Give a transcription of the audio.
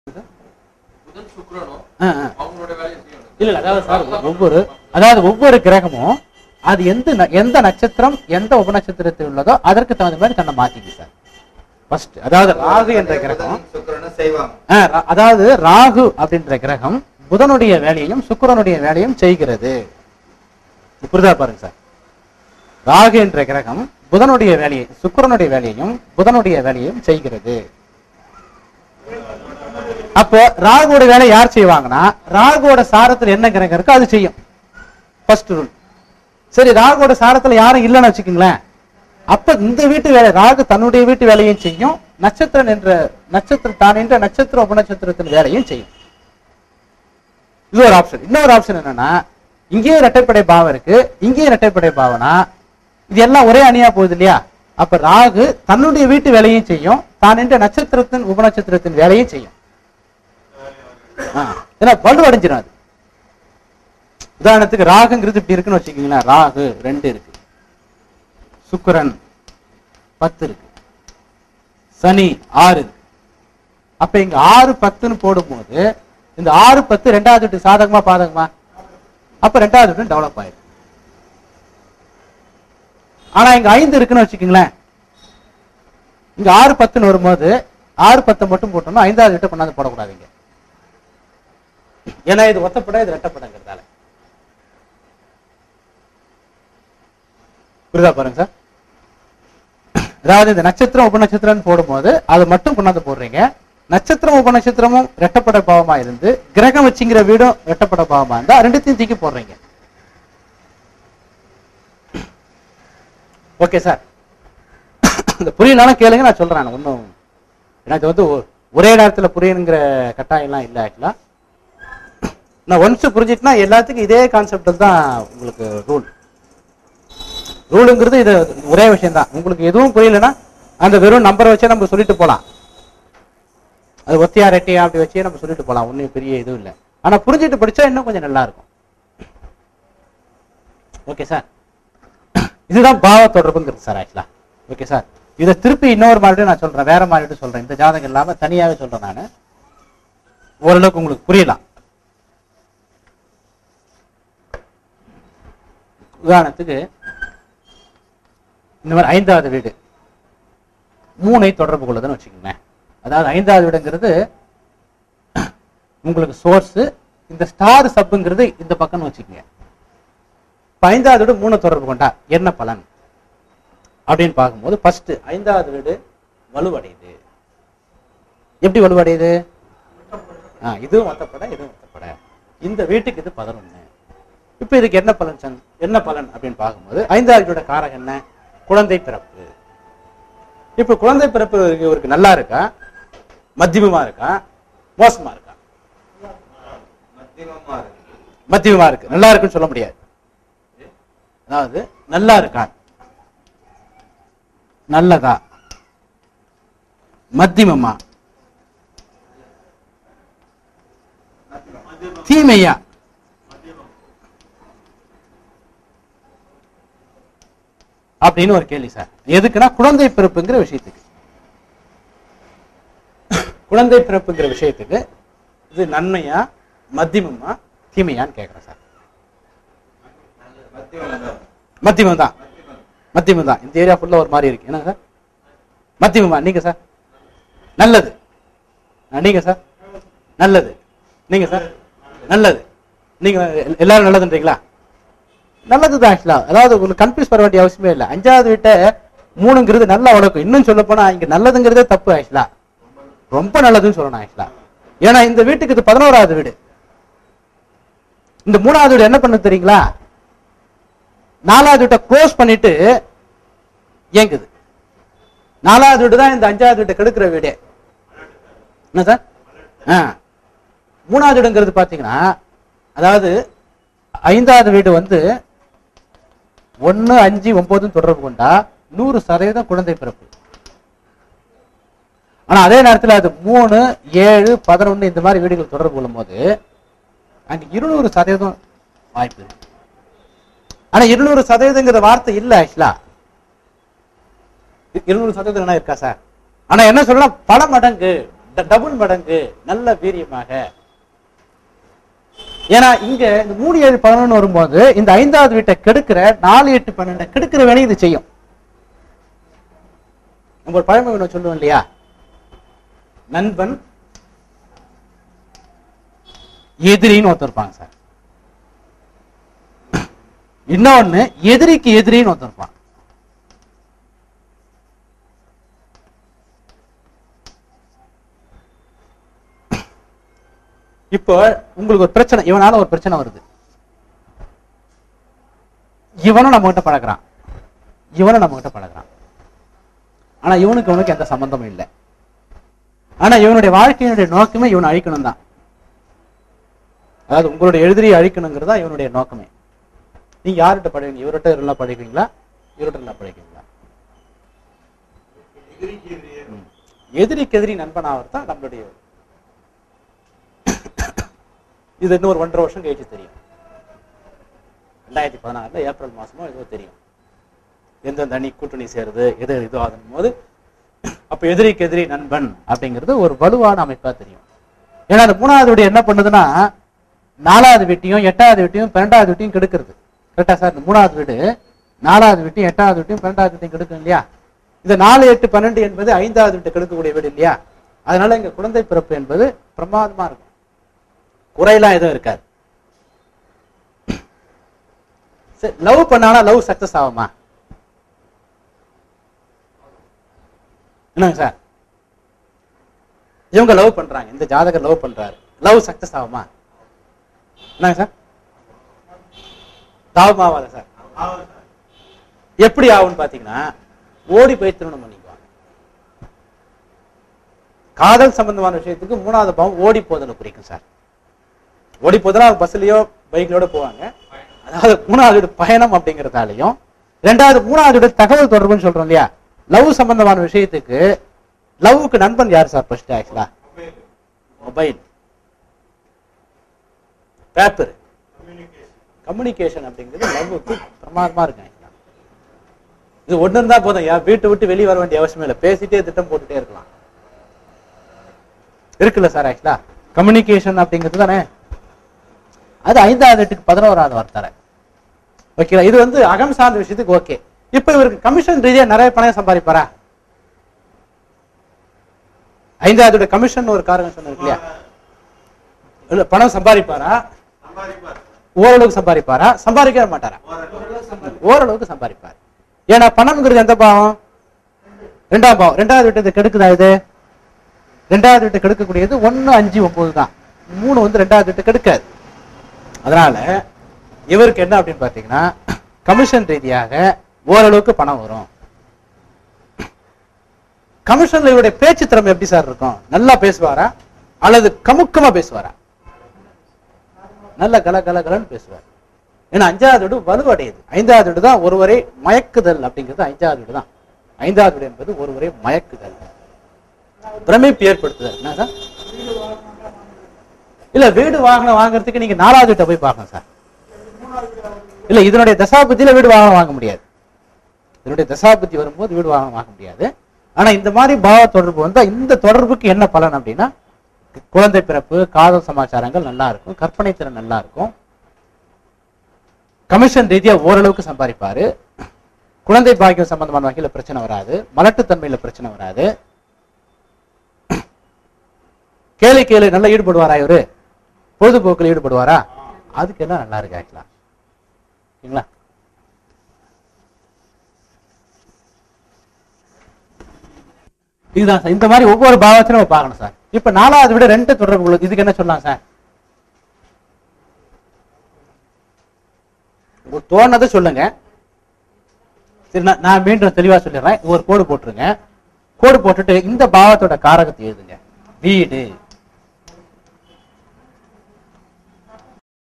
புதன் சுக்கிரனும் ஆ, ஆ. அவங்களோட வேலையை செய்யணும் இல்ல இல்ல அதாவது சார் ஒவ்வொரு அதாவது ஒவ்வொரு கிரகமும் அது எந்த ந- எந்த நட்சத்திரம் எந்த உபநட்சத்திரத்தில் உள்ளதோ அதற்கு தகுந்த மாதிரி தன்னை மாத்திக்கு சார் ஃபர்ஸ்ட் அதாவது ராகு என்ற கிரகம் புதன் சுக்கிரனும் செய்வாங்க ஆ, ரா- அதாவது ராகு அப்படின்ற கிரகம் புதனுடைய வேலையையும் சுக்கிரனுடைய வேலையும் செய்கிறது புரிதா பாருங்க சார் ராகு என்ற கிரகம் புதனுடைய வேலையை சுக்கிரனுடைய வேலையையும் புதனுடைய வேலையையும் செய்கிறது அப்போ ராகுவோட வேலை யார் செய்வாங்கன்னா ராகுவோட சாரத்துல என்ன கிரகம் இருக்கோ அது செய்யும் ஃபர்ஸ்ட் ரூல் சரி ராகுவோட சாரத்துல யாரும் இல்லைன்னு வச்சுக்கோங்களேன் அப்ப இந்த வீட்டு வேலை ராகு தன்னுடைய வீட்டு வேலையும் செய்யும் நட்சத்திரம் என்ற நட்சத்திரம் தான் என்ற நட்சத்திர உபநட்சத்திரத்தின் வேலையும் செய்யும் இது ஒரு ஆப்ஷன் இன்னொரு ஆப்ஷன் என்னன்னா இங்கேயும் இரட்டைப்படை பாவம் இருக்கு இங்கேயும் இரட்டைப்படை பாவனா இது எல்லாம் ஒரே அணியா போகுது இல்லையா அப்ப ராகு தன்னுடைய வீட்டு வேலையும் செய்யும் தான் என்ற நட்சத்திரத்தின் உபநட்சத்திரத்தின் வேலையும் செய்யும் ஆ, ஏன்னா வலு அடைஞ்சிடும் அது உதாரணத்துக்கு ராகுங்கிறது இப்படி இருக்குன்னு வச்சுக்கீங்களேன் ராகு ரெண்டு இருக்கு சுக்கிரன் பத்து இருக்கு சனி ஆறு இருக்கு அப்ப இங்க ஆறு பத்துன்னு போடும்போது இந்த ஆறு பத்து ரெண்டாவது வீட்டு சாதகமா பாதகமா அப்ப ரெண்டாவது வீட்டு டெவலப் ஆயிடும் ஆனா இங்க ஐந்து இருக்குன்னு வச்சுக்கோங்களேன் இங்க ஆறு பத்துன்னு வரும்போது ஆறு பத்தை மட்டும் போட்டோம்னா ஐந்தாவது வீட்டை கொண்டாந்து போடக்கூடாதுங்க ஏன்னா இது ஒத்தப்பட இது ரெட்டப்படங்கிறதால புரியுதா பாருங்க சார் அதாவது இந்த நட்சத்திரம் உபநட்சத்திரம்னு போடும்போது அது மட்டும் கொண்டாந்து போடுறீங்க நட்சத்திரம் உபநட்சத்திரமும் ரெட்டப்பட பாவமா இருந்து கிரகம் வச்சுங்கிற வீடும் ரெட்டப்பட பாவமா இருந்தா ரெண்டுத்தையும் தூக்கி போடுறீங்க ஓகே சார் இந்த புரியலனாலும் கேளுங்க நான் சொல்றேன் ஒன்றும் எனக்கு வந்து ஒ- ஒரே நேரத்துல புரியணுங்கிற கட்டாயம்லாம் இல்லை ஆக்சுவலா நான் ஒன்ஸ் புரிஞ்சிட்டுனா எல்லாத்துக்கும் இதே கான்செப்ட் தான் உங்களுக்கு ரூல் ரூலுங்கிறது இது ஒரே விஷயம் தான் உங்களுக்கு எதுவும் புரியலன்னா அந்த வெறும் நம்பரை வச்சே நம்ம சொல்லிட்டு போலாம் அது ஒத்தையா ரெட்டையா அப்படி வச்சே நம்ம சொல்லிட்டு போலாம் ஒன்றும் பெரிய இதுவும் இல்லை ஆனா புரிஞ்சுட்டு படிச்சா இன்னும் கொஞ்சம் நல்லா இருக்கும் ஓகே சார் இதுதான் பாவ தொடர்புங்கிறது சார் ஆக்சுவலா ஓகே சார் இதை திருப்பி இன்னொரு மாதிரி நான் சொல்றேன் வேற மாதிரி சொல்றேன் இந்த ஜாதகம் இல்லாம தனியாவே சொல்றேன் நான் ஓரளவுக்கு உங்களுக்கு புரியலாம் உதாரணத்துக்கு இந்த மாதிரி ஐந்தாவது வீடு மூணை தொடர்பு கொள்ளுதுன்னு வச்சுக்கோங்களேன் அதாவது ஐந்தாவது வீடுங்கிறது உங்களுக்கு சோர்ஸ் இந்த ஸ்டார் சப்புங்கிறது இந்த பக்கம்னு வச்சுக்கோங்க இப்ப ஐந்தாவது வீடு மூணை தொடர்பு கொண்டா என்ன பலன் அப்படின்னு பார்க்கும்போது ஃபர்ஸ்ட் ஐந்தாவது வீடு வலுவடையுது எப்படி வலுவடையுது ஆ இதுவும் ஒத்தப்பட இதுவும் ஒத்தப்பட இந்த வீட்டுக்கு இது பதினொன்னு இப்ப இதுக்கு என்ன பலன் சன் என்ன பலன் அப்படின்னு பார்க்கும்போது ஐந்தாவது வீடோட காரகம் என்ன குழந்தை பிறப்பு இப்ப குழந்தை பிறப்பு இவருக்கு நல்லா இருக்கா மத்தியமமா இருக்கா மோசமா இருக்கா மத்தியமமா இருக்கு மத்தியமமா இருக்கு நல்லா இருக்குன்னு சொல்ல முடியாது அதாவது நல்லா இருக்கா நல்லதா மத்தியமமா தீமையா அப்படின்னு ஒரு கேள்வி சார் எதுக்குன்னா குழந்தை பிறப்புங்கிற விஷயத்துக்கு குழந்தை பிறப்புங்கிற விஷயத்துக்கு இது நன்மையா மத்தியமமா தீமையான்னு கேட்குறேன் சார் மத்தியமம் தான் மத்தியமம் தான் மத்தியமம் தான் இந்த ஏரியா ஃபுல்லா ஒரு மாதிரி இருக்கு என்ன சார் மத்தியமமா நீங்க சார் நல்லது ஆ, நீங்க சார் நல்லது நீங்க சார் நல்லது நீங்க எல்- எல்லாரும் நல்லதுன்றீங்களா நல்லது தான் ஆக்சுவலா அதாவது உங்களுக்கு கன்ஃபியூஸ் பண்ண வேண்டிய அவசியமே இல்லை அஞ்சாவது வீட்டை மூணுங்கிறது நல்ல வழக்கம் இன்னும் சொல்ல போனா இங்க நல்லதுங்கிறதே தப்பு ஆக்சுவலா ரொம்ப நல்லதுன்னு சொல்லணும் ஆக்சுவலா ஏன்னா இந்த வீட்டுக்கு இது பதினோராவது வீடு இந்த மூணாவது வீடு என்ன பண்ணு தெரியுங்களா நாலாவது வீட்டை க்ளோஸ் பண்ணிட்டு இயங்குது நாலாவது வீடு தான் இந்த அஞ்சாவது வீட்டை கெடுக்கிற வீடே என்ன சார் ஆ மூணாவது வீடுங்கிறது பாத்தீங்கன்னா அதாவது ஐந்தாவது வீடு வந்து ஒன்னு அஞ்சு ஒன்பதுன்னு தொடர்பு கொண்டா நூறு சதவீதம் குழந்தை பிறப்பு ஆனா அதே நேரத்துல அது மூணு ஏழு பதினொன்னு இந்த மாதிரி வீடுகள் தொடர்பு கொள்ளும் போது அங்க இருநூறு சதவீதம் வாய்ப்பு இருக்கு ஆனா இருநூறு சதவீதங்கிற வார்த்தை இல்ல ஆக்சுவலா இருநூறு சதவீதம் என்ன இருக்கா சார் ஆனா என்ன சொல்லலாம் பல மடங்கு டபுள் மடங்கு நல்ல வீரியமாக ஏன்னா இங்க இந்த மூணு ஏழு பதினொன்னு வரும்போது இந்த ஐந்தாவது வீட்டை கெடுக்கிற நாலு எட்டு பன்னெண்டை கெடுக்கிற வேலையை இது செய்யும் நம்ம ஒரு பழமொழி ஒண்ணு சொல்லுவோம் இல்லையா நண்பன் எதிரின்னு ஒருத்தர் இருப்பாங்க சார் இன்னொன்னு எதிரிக்கு எதிரின்னு ஒருத்தர் இருப்பான் இப்போ உங்களுக்கு ஒரு பிரச்சனை இவனால ஒரு பிரச்சனை வருது இவனும் நம்ம கிட்ட பழகுறான் இவனும் நம்ம கிட்ட பழகுறான் ஆனா இவனுக்கு இவனுக்கு எந்த சம்பந்தமும் இல்லை ஆனா இவனுடைய வாழ்க்கையினுடைய நோக்கமே இவனை அழிக்கணும் தான் அதாவது உங்களுடைய எதிரியை அழிக்கணுங்கிறதா இவனுடைய நோக்கமே நீங்க யார்கிட்ட பழகுவீங்க இவர்கிட்ட இருந்தா பழகுவீங்களா இவர்கிட்ட இருந்தா பழகுவீங்களா ம். எதிரிக்கு எதிரி நண்பன் ஆகிறது தான் நம்மளுடைய இது இன்னும் ஒரு ஒன்றரை வருஷம் கழிச்சு தெரியும் ரெண்டாயிரத்தி பதினாறுல ஏப்ரல் மாசமோ ஏதோ தெரியும் எந்தெந்த அணி கூட்டணி சேருது எது இதோ ஆகும் போது அப்ப எதிரிக்கு எதிரி நண்பன் அப்படிங்கிறது ஒரு வலுவான அமைப்பா தெரியும் ஏன்னா அந்த மூணாவது வீடு என்ன பண்ணுதுன்னா நாலாவது வீட்டையும் எட்டாவது வீட்டையும் பன்னெண்டாவது வீட்டையும் கெடுக்கிறது கரெக்டா சார் இந்த மூணாவது வீடு நாலாவது வீட்டையும் எட்டாவது வீட்டையும் பன்னெண்டாவது வீட்டையும் கெடுக்கும் இல்லையா இந்த நாலு எட்டு பன்னெண்டு என்பது ஐந்தாவது வீட்டை கெடுக்கக்கூடிய வீடு இல்லையா அதனால இங்க குழந்தை பிறப்பு என்பது பிரமாதமா இருக்கும் குறையெல்லாம் எதுவும் இருக்காது சரி லவ் பண்ணானா லவ் சக்சஸ் ஆகுமா என்னங்க சார் இவங்க லவ் பண்றாங்க இந்த ஜாதகர் லவ் பண்றாரு லவ் சக்சஸ் ஆகுமா என்னங்க சார் தாவமாவாத சார் எப்படி ஆகும்னு பாத்தீங்கன்னா ஓடி போய் திருமணம் பண்ணிக்குவாங்க காதல் சம்பந்தமான விஷயத்துக்கு மூணாவது பாவம் ஓடி போதலை குறிக்கும் சார் ஓடி போதுனா பஸ்லயோ பைக்லோட போவாங்க அதாவது மூணாவது வீடு பயணம் அப்படிங்கறதாலையும் ரெண்டாவது மூணாவது வீடு தகவல் தொடர்புன்னு சொல்றோம் இல்லையா லவ் சம்பந்தமான விஷயத்துக்கு லவ்வுக்கு நண்பன் யார் sir first actually mobile paper communication அப்படிங்கிறது லவ்வுக்கு பிரமாதமா இருக்கு actually. இது ஒண்ணு இருந்தா போதும் யா வீட்டை விட்டு வெளியே வர வேண்டிய அவசியமே இல்லை பேசிட்டே திட்டம் போட்டுட்டே இருக்கலாம் இருக்குல்ல சார் ஆக்சுவலா கம்யூனிகேஷன் அப்படிங்கிறது தானே அது ஐந்தாவது எட்டுக்கு பதினோராவது வார்த்தை ஓகேங்களா இது வந்து அகம் சார்ந்த விஷயத்துக்கு ஓகே இப்ப இவருக்கு கமிஷன் ரீதியா நிறைய பணம் சம்பாதிப்பாரா ஐந்தாவது கமிஷன் ஒரு காரணம் சொன்னது இல்லையா இல்ல பணம் சம்பாதிப்பாரா ஓரளவுக்கு சம்பாதிப்பாரா சம்பாதிக்கவே மாட்டாரா ஓரளவுக்கு சம்பாதிப்பார் ஏன்னா பணம்ங்கிறது எந்த பாவம் ரெண்டாம் பாவம் ரெண்டாவது வீட்டு கெடுக்குதா இது ரெண்டாவது வீட்டு கெடுக்கக்கூடியது ஒன்னு அஞ்சு ஒன்பது தான் மூணு வந்து ரெண்டாவது வீட்டு கெடுக்காது அதனால இவருக்கு என்ன அப்படின்னு பாத்தீங்கன்னா கமிஷன் ரீதியாக ஓரளவுக்கு பணம் வரும் கமிஷன்ல இவருடைய பேச்சு திறமை எப்படி சார் இருக்கும் நல்லா பேசுவாரா அல்லது கமுக்கமா பேசுவாரா நல்ல கல கல கலன்னு பேசுவார் ஏன்னா அஞ்சாவது வீடு வலுவடையுது ஐந்தாவது வீடு தான் ஒருவரை மயக்குதல் அப்படிங்கிறது ஐந்தாவது வீடு தான் ஐந்தாவது வீடு என்பது ஒருவரை மயக்குதல் பிரமிப்பு ஏற்படுத்துதல் என்ன சார் இல்ல வீடு வாகனம் வாங்குறதுக்கு நீங்க நாலாவது வீட்டை போய் பார்க்கணும் சார் இல்ல இதனுடைய தசாபுத்தியில வீடு வாகனம் வாங்க முடியாது இதனுடைய தசாபுத்தி வரும்போது வீடு வாகனம் வாங்க முடியாது ஆனா இந்த மாதிரி பாவ தொடர்பு வந்தா இந்த தொடர்புக்கு என்ன பலன் அப்படின்னா குழந்தை பிறப்பு காதல் சமாச்சாரங்கள் நல்லா இருக்கும் கற்பனை திறன் நல்லா இருக்கும் கமிஷன் ரீதியா ஓரளவுக்கு சம்பாதிப்பாரு குழந்தை பாக்கியம் சம்பந்தமான வகையில பிரச்சனை வராது மலட்டுத்தன்மையில பிரச்சனை வராது கேளு கேளு நல்லா ஈடுபடுவாரா இவரு பொழுதுபோக்கில் ஈடுபடுவாரா அதுக்கு எல்லாம் நல்லா இருக்கு ஆக்சுவலா ஓகேங்களா இதுதான் சார் இந்த மாதிரி ஒவ்வொரு பாவத்தையும் நம்ம பார்க்கணும் சார் இப்ப நாலாவது விட ரெண்டு தொடர்பு உள்ளது இதுக்கு என்ன சொல்லலாம் சார் உங்களுக்கு தோணுனதை சொல்லுங்க சரி நான் நான் மீண்டும் தெளிவா சொல்லிடுறேன் ஒரு கோடு போட்டுருங்க கோடு போட்டுட்டு இந்த பாவத்தோட காரகத்தை எழுதுங்க வீடு